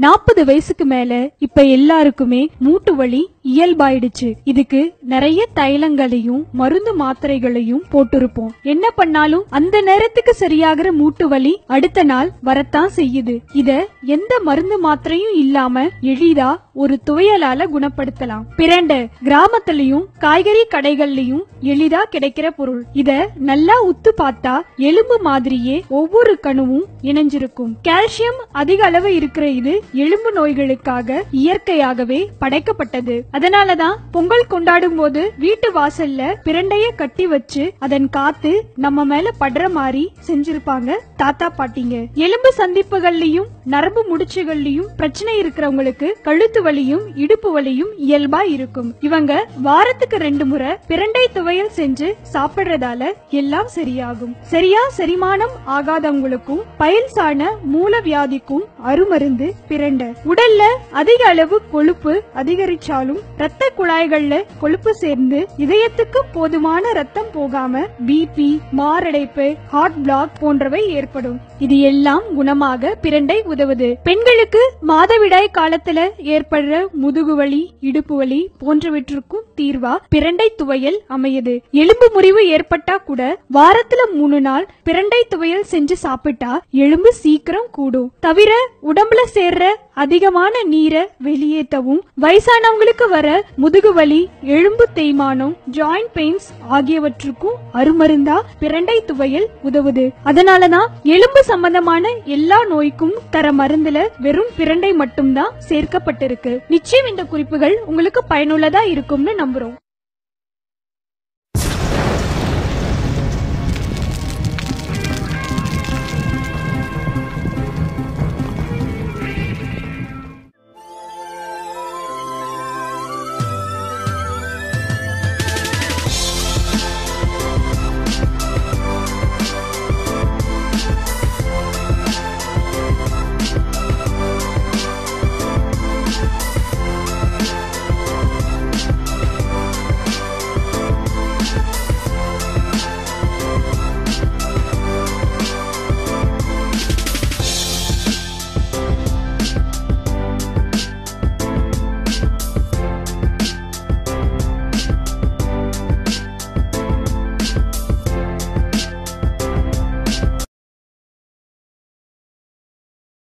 நாற்பது வயசுக்கு மேல இப்ப எல்லாருக்குமே மூட்டு வலி இயல்பாயிடுச்சு இதுக்கு நிறைய தைலங்களையும் மருந்து மாத்திரைகளையும் போட்டிருப்போம் என்ன பண்ணாலும் அந்த நேரத்துக்கு சரியாகிற மூட்டு வலி அடுத்த நாள் வரத்தான் செய்யுது இத எந்த மருந்து மாத்திரையும் இல்லாம எளிதா ஒரு துவையலால குணப்படுத்தலாம் பிரண்டை கிராமத்திலயும் காய்கறி கடைகள்லயும் எளிதா கிடைக்கிற பொருள் இத நல்லா உத்து பார்த்தா எலும்பு மாதிரியே ஒவ்வொரு கணுவும் இணைஞ்சிருக்கும் கால்சியம் அதிக அளவு இருக்கிற இது எலும்பு நோய்களுக்காக இயற்கையாகவே படைக்கப்பட்டது அதனாலதான் பொங்கல் கொண்டாடும் போது வீட்டு வாசல்ல பிரண்டைய கட்டி வச்சு அதன் காத்து நம்ம மேல படுற மாதிரி செஞ்சிருப்பாங்க தாத்தா பாட்டிங்க எலும்பு சந்திப்புகள்லயும் நரம்பு முடிச்சுகள்லயும் பிரச்சனை இருக்கிறவங்களுக்கு கழுத்து வலியும் இடுப்பு வலியும் இயல்பா இருக்கும் இவங்க வாரத்துக்கு ரெண்டு முறை பிரண்டை துவையல் செஞ்சு சாப்பிடுறதால எல்லாம் சரியாகும் சரியா செரிமானம் ஆகாதவங்களுக்கும் பயில்சான மூல வியாதிக்கும் அருமருந்து பிரண்டை உடல்ல அதிக அளவு கொழுப்பு அதிகரிச்சாலும் ரத்த குழாய்கள்ல கொழுப்பு சேர்ந்து இதயத்துக்கு போதுமான ரத்தம் போகாம பிபி மாரடைப்பு ஹார்ட் பிளாக் போன்றவை ஏற்படும் இது எல்லாம் குணமாக பிரண்டை உதவுது பெண்களுக்கு மாதவிடாய் காலத்துல ஏற்படுற முதுகுவலி இடுப்பு வலி போன்றவற்றுக்கும் தீர்வா பிரண்டை துவையல் அமையுது எலும்பு முறிவு ஏற்பட்டா கூட வாரத்துல மூணு நாள் பிரண்டை துவையல் செஞ்சு சாப்பிட்டா எலும்பு சீக்கிரம் கூடும் தவிர உடம்புல சேர்ற அதிகமான நீரை வெளியேற்றவும் வயசானவங்களுக்கு வர முதுகு வலி எலும்பு தேய்மானம் ஜாயிண்ட் பெயின்ஸ் ஆகியவற்றுக்கும் அருமருந்தா பிரண்டை துவையல் உதவுது அதனாலதான் எலும்பு சம்பந்தமான எல்லா நோய்க்கும் தர மருந்துல வெறும் பிரண்டை மட்டும்தான் சேர்க்கப்பட்டிருக்கு நிச்சயம் இந்த குறிப்புகள் உங்களுக்கு பயனுள்ளதா இருக்கும்னு நம்புறோம்